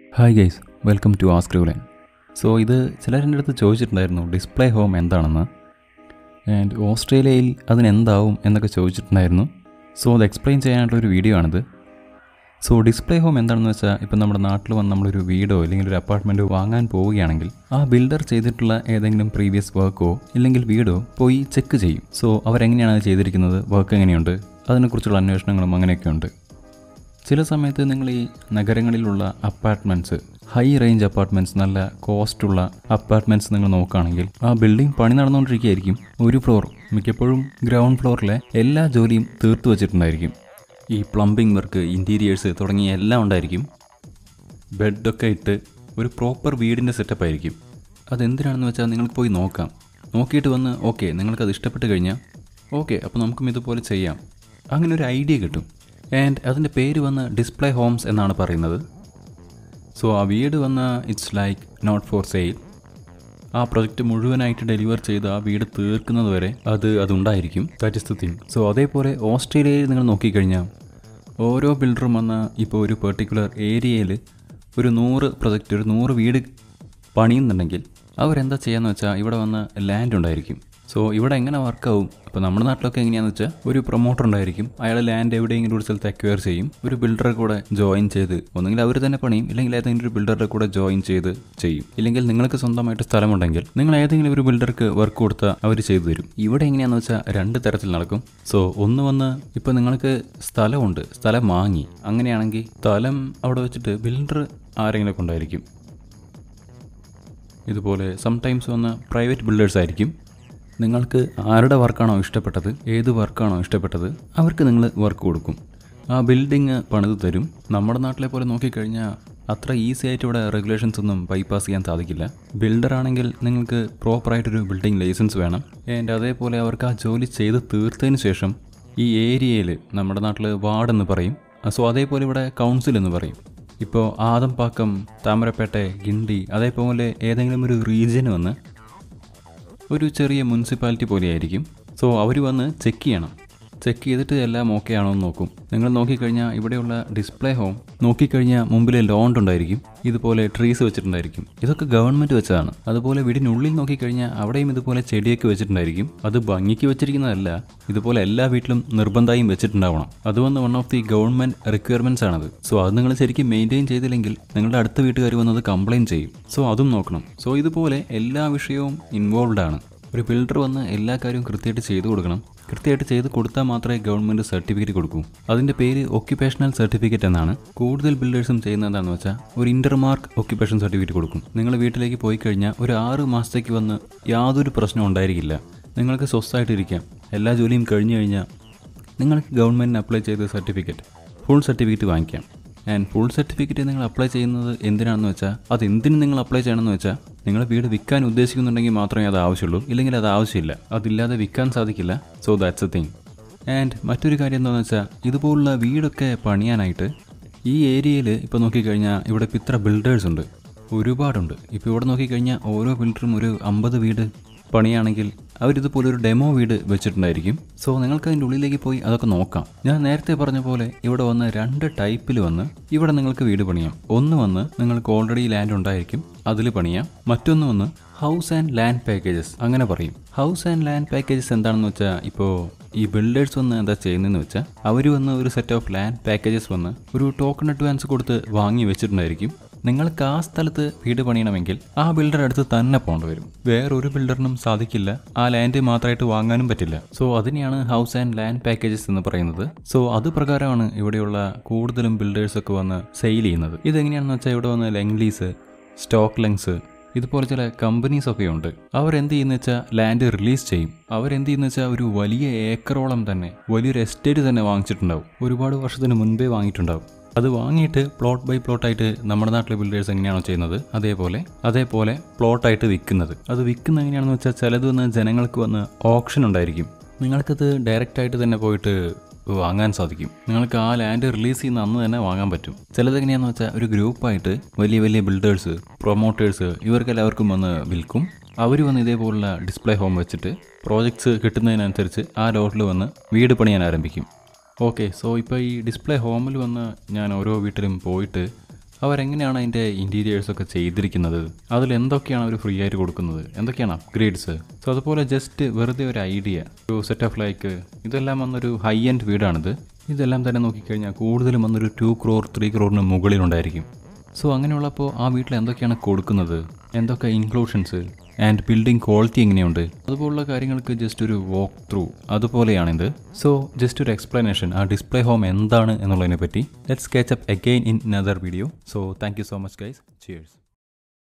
hi guys welcome to ask റൂലൻ so ഇത് ചിലരെൻ്റെ അടുത്ത് ചോദിച്ചിട്ടുണ്ടായിരുന്നു ഡിസ്പ്ലേ ഹോം എന്താണെന്ന് ആൻഡ് ഓസ്ട്രേലിയയിൽ അതിനെന്താവും എന്നൊക്കെ ചോദിച്ചിട്ടുണ്ടായിരുന്നു സോ അത് എക്സ്പ്ലെയിൻ ചെയ്യാനായിട്ടുള്ളൊരു വീഡിയോ ആണിത് സോ ഡിസ്പ്ലേ ഹോം എന്താണെന്ന് വെച്ചാൽ ഇപ്പം നമ്മുടെ നാട്ടിൽ വന്ന് നമ്മളൊരു വീടോ അല്ലെങ്കിൽ ഒരു അപ്പാർട്ട്മെൻറ്റോ വാങ്ങാൻ പോവുകയാണെങ്കിൽ ആ ബിൽഡർ ചെയ്തിട്ടുള്ള ഏതെങ്കിലും പ്രീവിയസ് വർക്കോ ഇല്ലെങ്കിൽ വീടോ പോയി ചെക്ക് ചെയ്യും സോ അവരെങ്ങനെയാണ് അത് ചെയ്തിരിക്കുന്നത് വർക്ക് എങ്ങനെയുണ്ട് അതിനെക്കുറിച്ചുള്ള അന്വേഷണങ്ങളും അങ്ങനെയൊക്കെ ഉണ്ട് ചില സമയത്ത് നിങ്ങൾ ഈ നഗരങ്ങളിലുള്ള അപ്പാർട്ട്മെൻറ്റ്സ് ഹൈ റേഞ്ച് അപ്പാർട്ട്മെൻറ്റ്സ് നല്ല കോസ്റ്റുള്ള അപ്പാർട്ട്മെൻറ്റ്സ് നിങ്ങൾ നോക്കുകയാണെങ്കിൽ ആ ബിൽഡിംഗ് പണി നടന്നുകൊണ്ടിരിക്കുകയായിരിക്കും ഒരു ഫ്ലോർ മിക്കപ്പോഴും ഗ്രൗണ്ട് ഫ്ലോറിലെ എല്ലാ ജോലിയും തീർത്തു വച്ചിട്ടുണ്ടായിരിക്കും ഈ പ്ലംബിംഗ് വർക്ക് ഇൻറ്റീരിയേഴ്സ് തുടങ്ങിയ എല്ലാം ഉണ്ടായിരിക്കും ബെഡൊക്കെ ഇട്ട് ഒരു പ്രോപ്പർ വീടിൻ്റെ സെറ്റപ്പ് ആയിരിക്കും അതെന്തിനാണെന്ന് വെച്ചാൽ നിങ്ങൾക്ക് പോയി നോക്കാം നോക്കിയിട്ട് വന്ന് ഓക്കെ നിങ്ങൾക്കത് ഇഷ്ടപ്പെട്ട് കഴിഞ്ഞാൽ ഓക്കെ അപ്പോൾ നമുക്കും ഇതുപോലെ ചെയ്യാം അങ്ങനെ ഒരു ഐഡിയ കിട്ടും ആൻഡ് അതിൻ്റെ പേര് വന്ന് ഡിസ്പ്ലേ ഹോംസ് എന്നാണ് പറയുന്നത് സോ ആ വീട് വന്ന് it's like not for sale ആ പ്രൊജക്റ്റ് മുഴുവനായിട്ട് ഡെലിവർ ചെയ്ത് ആ വീട് തീർക്കുന്നത് വരെ അത് അതുണ്ടായിരിക്കും that is the thing so അതേപോലെ ഓസ്ട്രേലിയയിൽ നിങ്ങൾ നോക്കിക്കഴിഞ്ഞാൽ ഓരോ ബിൽഡറും വന്ന് ഇപ്പോൾ ഒരു പെർട്ടിക്കുലർ ഏരിയയിൽ ഒരു നൂറ് പ്രൊജക്റ്റ് ഒരു നൂറ് വീട് പണിയുന്നുണ്ടെങ്കിൽ അവരെന്താ ചെയ്യാന്ന് വെച്ചാൽ ഇവിടെ വന്ന് ലാൻഡ് ഉണ്ടായിരിക്കും സോ ഇവിടെ എങ്ങനെ വർക്കാവും ഇപ്പോൾ നമ്മുടെ നാട്ടിലൊക്കെ എങ്ങനെയാണെന്ന് വെച്ചാൽ ഒരു പ്രൊമോട്ടർ ഉണ്ടായിരിക്കും അയാൾ ലാൻഡ് എവിടെയെങ്കിലും ഒരു സ്ഥലത്ത് അക്വയർ ചെയ്യും ഒരു ബിൽഡറെ കൂടെ ജോയിൻ ചെയ്ത് ഒന്നെങ്കിൽ അവർ തന്നെ പണിയും ഇല്ലെങ്കിൽ ഏതെങ്കിലും ഒരു ബിൽഡറുടെ കൂടെ ജോയിൻ ചെയ്ത് ചെയ്യും ഇല്ലെങ്കിൽ നിങ്ങൾക്ക് സ്വന്തമായിട്ട് സ്ഥലമുണ്ടെങ്കിൽ നിങ്ങൾ ഏതെങ്കിലും ഒരു ബിൽഡർക്ക് വർക്ക് കൊടുത്താൽ അവർ ചെയ്തു തരും ഇവിടെ എങ്ങനെയാണെന്ന് വെച്ചാൽ രണ്ട് തരത്തിൽ നടക്കും സോ ഒന്ന് വന്ന് ഇപ്പോൾ നിങ്ങൾക്ക് സ്ഥലമുണ്ട് സ്ഥലം വാങ്ങി അങ്ങനെയാണെങ്കിൽ സ്ഥലം അവിടെ വെച്ചിട്ട് ബിൽഡർ ആരെങ്കിലും കൊണ്ടായിരിക്കും ഇതുപോലെ സംടൈംസ് വന്ന് പ്രൈവറ്റ് ബിൽഡേഴ്സ് ആയിരിക്കും നിങ്ങൾക്ക് ആരുടെ വർക്കാണോ ഇഷ്ടപ്പെട്ടത് ഏത് വർക്കാണോ ഇഷ്ടപ്പെട്ടത് അവർക്ക് നിങ്ങൾ വർക്ക് കൊടുക്കും ആ ബിൽഡിങ് പണിത് തരും നമ്മുടെ നാട്ടിലെ പോലെ നോക്കിക്കഴിഞ്ഞാൽ അത്ര ഈസി ആയിട്ട് ഇവിടെ റെഗുലേഷൻസ് ഒന്നും ബൈപ്പാസ് ചെയ്യാൻ സാധിക്കില്ല ബിൽഡർ ആണെങ്കിൽ നിങ്ങൾക്ക് പ്രോപ്പറായിട്ടൊരു ബിൽഡിംഗ് ലൈസൻസ് വേണം ആൻഡ് അതേപോലെ അവർക്ക് ആ ജോലി ചെയ്ത് തീർത്തതിന് ശേഷം ഈ ഏരിയയിൽ നമ്മുടെ നാട്ടിൽ വാർഡെന്ന് പറയും സോ അതേപോലെ ഇവിടെ കൗൺസിൽ എന്ന് പറയും ഇപ്പോൾ ആദംപാക്കം താമരപ്പേട്ട ഗിണ്ടി അതേപോലെ ഏതെങ്കിലും ഒരു റീജിയന് വന്ന് ഒരു ചെറിയ മുനിസിപ്പാലിറ്റി പോലെയായിരിക്കും സോ അവർ വന്ന് ചെക്ക് ചെയ്യണം ചെക്ക് ചെയ്തിട്ട് എല്ലാം ഓക്കെ ആണോ എന്ന് നോക്കും നിങ്ങൾ നോക്കിക്കഴിഞ്ഞാൽ ഇവിടെയുള്ള ഡിസ്പ്ലേ ഹോം നോക്കിക്കഴിഞ്ഞാൽ മുമ്പിൽ ലോണ്ട് ഉണ്ടായിരിക്കും ഇതുപോലെ ട്രീസ് വെച്ചിട്ടുണ്ടായിരിക്കും ഇതൊക്കെ ഗവൺമെൻറ് വെച്ചതാണ് അതുപോലെ വീടിനുള്ളിൽ നോക്കിക്കഴിഞ്ഞാൽ അവിടെയും ഇതുപോലെ ചെടിയൊക്കെ വെച്ചിട്ടുണ്ടായിരിക്കും അത് ഭംഗിക്ക് വെച്ചിരിക്കുന്നതല്ല ഇതുപോലെ എല്ലാ വീട്ടിലും നിർബന്ധമായും വെച്ചിട്ടുണ്ടാവണം അത് വന്ന് one of the government requirements ആണത് സോ അത് നിങ്ങൾ ശരിക്കും മെയിൻറ്റെയിൻ ചെയ്തില്ലെങ്കിൽ നിങ്ങളുടെ അടുത്ത വീട്ടുകാർ വന്നത് കംപ്ലയിൻറ്റ് ചെയ്യും സോ അതും നോക്കണം സോ ഇതുപോലെ എല്ലാ വിഷയവും ഇൻവോൾവ് ആണ് ഒരു ബിൽഡർ വന്ന് എല്ലാ കാര്യവും കൃത്യമായിട്ട് ചെയ്തു കൊടുക്കണം കൃത്യമായിട്ട് ചെയ്ത് കൊടുത്താൽ മാത്രമേ ഗവൺമെൻറ് സർട്ടിഫിക്കറ്റ് കൊടുക്കൂ അതിൻ്റെ പേര് ഒക്യുപ്പേഷണൽ സർട്ടിഫിക്കറ്റ് എന്നാണ് കൂടുതൽ ബിൽഡേഴ്സും ചെയ്യുന്നത് എന്താണെന്ന് വെച്ചാൽ ഒരു ഇൻ്റർമാർക്ക് ഒക്യുപ്പേഷൻ സർട്ടിഫിക്കറ്റ് കൊടുക്കും നിങ്ങൾ വീട്ടിലേക്ക് പോയി കഴിഞ്ഞാൽ ഒരു ആറ് മാസത്തേക്ക് വന്ന് യാതൊരു പ്രശ്നവും ഉണ്ടായിരിക്കില്ല നിങ്ങൾക്ക് സ്വസ്ഥമായിട്ടിരിക്കാം എല്ലാ ജോലിയും കഴിഞ്ഞു കഴിഞ്ഞാൽ നിങ്ങൾക്ക് ഗവൺമെൻറ്റിന് അപ്ലൈ ചെയ്ത സർട്ടിഫിക്കറ്റ് ഫുൾ സർട്ടിഫിക്കറ്റ് വാങ്ങിക്കാം ആൻഡ് ഫുൾ സർട്ടിഫിക്കറ്റ് നിങ്ങൾ അപ്ലൈ ചെയ്യുന്നത് എന്തിനാണെന്ന് വെച്ചാൽ അത് എന്തിന് നിങ്ങൾ അപ്ലൈ ചെയ്യണമെന്ന് വെച്ചാൽ നിങ്ങൾ വീട് വിൽക്കാൻ ഉദ്ദേശിക്കുന്നുണ്ടെങ്കിൽ മാത്രമേ അത് ആവശ്യമുള്ളൂ ഇല്ലെങ്കിൽ അത് ആവശ്യമില്ല അതില്ലാതെ വിൽക്കാൻ സാധിക്കില്ല so that's a thing and മറ്റൊരു കാര്യം എന്താണെന്ന് വെച്ചാൽ ഇതുപോലുള്ള വീടൊക്കെ പണിയാനായിട്ട് ഈ ഏരിയയിൽ ഇപ്പോൾ നോക്കിക്കഴിഞ്ഞാൽ ഇവിടെ ഇപ്പോൾ ഇത്ര ബിൽഡേഴ്സ് ഉണ്ട് ഒരുപാടുണ്ട് ഇപ്പോൾ ഇവിടെ നോക്കിക്കഴിഞ്ഞാൽ ഓരോ ബിൽഡറും ഒരു അമ്പത് വീട് പണിയാണെങ്കിൽ അവരിതുപോലെ ഒരു ഡെമോ വീട് വെച്ചിട്ടുണ്ടായിരിക്കും സോ നിങ്ങൾക്ക് അതിൻ്റെ ഉള്ളിലേക്ക് പോയി അതൊക്കെ നോക്കാം ഞാൻ നേരത്തെ പറഞ്ഞ പോലെ ഇവിടെ വന്ന് രണ്ട് ടൈപ്പിൽ വന്ന് ഇവിടെ നിങ്ങൾക്ക് വീട് പണിയാം ഒന്ന് വന്ന് നിങ്ങൾക്ക് ഓൾറെഡി ലാൻഡ് ഉണ്ടായിരിക്കും അതിൽ പണിയാം മറ്റൊന്ന് വന്ന് ഹൗസ് ആൻഡ് ലാൻഡ് പാക്കേജസ് അങ്ങനെ പറയും ഹൗസ് ആൻഡ് ലാൻഡ് പാക്കേജസ് എന്താണെന്ന് വെച്ചാൽ ഇപ്പോൾ ഈ ബിൽഡേഴ്സ് വന്ന് എന്താ ചെയ്യുന്നതെന്ന് വെച്ചാൽ അവർ വന്ന് ഒരു സെറ്റ് ഓഫ് ലാൻഡ് പാക്കേജസ് വന്ന് ഒരു ടോക്കൺ അഡ്വാൻസ് കൊടുത്ത് വാങ്ങി വെച്ചിട്ടുണ്ടായിരിക്കും നിങ്ങൾക്ക് ആ സ്ഥലത്ത് വീട് പണിയണമെങ്കിൽ ആ ബിൽഡർ അടുത്ത് തന്നെ പോകേണ്ടി വരും വേറൊരു ബിൽഡറിനും സാധിക്കില്ല ആ ലാൻഡ് മാത്രമായിട്ട് വാങ്ങാനും പറ്റില്ല സോ അതിനെയാണ് ഹൗസ് ആൻഡ് ലാൻഡ് പാക്കേജസ് എന്ന് പറയുന്നത് സോ അത് പ്രകാരമാണ് ഇവിടെയുള്ള കൂടുതലും ബിൽഡേഴ്സ് ഒക്കെ വന്ന് സെയിൽ ചെയ്യുന്നത് ഇതെങ്ങനെയാണെന്ന് വെച്ചാൽ ഇവിടെ വന്ന് ലെങ്ലീസ് സ്റ്റോക്ക് ലെങ്സ് ഇതുപോലെ ചില കമ്പനീസ് ഒക്കെ ഉണ്ട് അവരെന്ത് ചെയ്യുന്ന വെച്ചാൽ ലാൻഡ് റിലീസ് ചെയ്യും അവരെന്ത് ചെയ്യുന്ന വെച്ചാൽ ഒരു വലിയ ഏക്കറോളം തന്നെ വലിയൊരു എസ്റ്റേറ്റ് തന്നെ വാങ്ങിച്ചിട്ടുണ്ടാവും ഒരുപാട് വർഷത്തിന് മുൻപേ വാങ്ങിയിട്ടുണ്ടാവും അത് വാങ്ങിയിട്ട് പ്ലോട്ട് ബൈ പ്ലോട്ടായിട്ട് നമ്മുടെ നാട്ടിലെ ബിൽഡേഴ്സ് എങ്ങനെയാണോ ചെയ്യുന്നത് അതേപോലെ അതേപോലെ പ്ലോട്ടായിട്ട് വിൽക്കുന്നത് അത് വിൽക്കുന്ന എങ്ങനെയാണെന്ന് വെച്ചാൽ ചിലത് വന്ന് ജനങ്ങൾക്ക് വന്ന് ഓപ്ഷൻ ഉണ്ടായിരിക്കും നിങ്ങൾക്കത് ഡയറക്റ്റായിട്ട് തന്നെ പോയിട്ട് വാങ്ങാൻ സാധിക്കും നിങ്ങൾക്ക് ആ ലാൻഡ് റിലീസ് ചെയ്യുന്ന അന്ന് തന്നെ വാങ്ങാൻ പറ്റും ചിലത് എങ്ങനെയാണെന്ന് വെച്ചാൽ ഒരു ഗ്രൂപ്പായിട്ട് വലിയ വലിയ ബിൽഡേഴ്സ് പ്രൊമോട്ടേഴ്സ് ഇവർക്കെല്ലാവർക്കും വന്ന് വിൽക്കും അവർ വന്ന് ഇതേപോലുള്ള ഡിസ്പ്ലേ ഹോം വെച്ചിട്ട് പ്രോജക്ട്സ് കിട്ടുന്നതിനനുസരിച്ച് ആ ലോട്ടിൽ വന്ന് വീട് പണിയാൻ ആരംഭിക്കും ഓക്കെ സോ ഇപ്പോൾ ഈ ഡിസ്പ്ലേ ഹോമിൽ വന്ന് ഞാൻ ഓരോ വീട്ടിലും പോയിട്ട് അവരെങ്ങനെയാണ് അതിൻ്റെ ഇൻറ്റീരിയേഴ്സൊക്കെ ചെയ്തിരിക്കുന്നത് അതിൽ എന്തൊക്കെയാണ് അവർ ഫ്രീ ആയിട്ട് കൊടുക്കുന്നത് എന്തൊക്കെയാണ് അപ്ഗ്രേഡ്സ് സോ അതുപോലെ ജസ്റ്റ് വെറുതെ ഒരു ഐഡിയ ഒരു സെറ്റ് ഓഫ് ലൈക്ക് ഇതെല്ലാം വന്നൊരു ഹൈ എൻഡ് വീടാണിത് ഇതെല്ലാം തന്നെ നോക്കിക്കഴിഞ്ഞാൽ കൂടുതലും വന്നൊരു ടു ക്രോർ ത്രീ ക്രോറിന് മുകളിലുണ്ടായിരിക്കും സോ അങ്ങനെയുള്ളപ്പോൾ ആ വീട്ടിൽ എന്തൊക്കെയാണ് കൊടുക്കുന്നത് എന്തൊക്കെ ഇൻക്ലൂഷൻസ് ആൻഡ് ബിൽഡിംഗ് ക്വാളിറ്റി എങ്ങനെയുണ്ട് അതുപോലുള്ള കാര്യങ്ങൾക്ക് ജസ്റ്റ് ഒരു വാക്ക് ത്രൂ അതുപോലെയാണിത് സോ ജസ്റ്റ് ഒരു എക്സ്പ്ലനേഷൻ ആ ഡിസ്പ്ലേ ഹോം എന്താണ് എന്നുള്ളതിനെ പറ്റി let's catch up again in another video so thank you so much guys cheers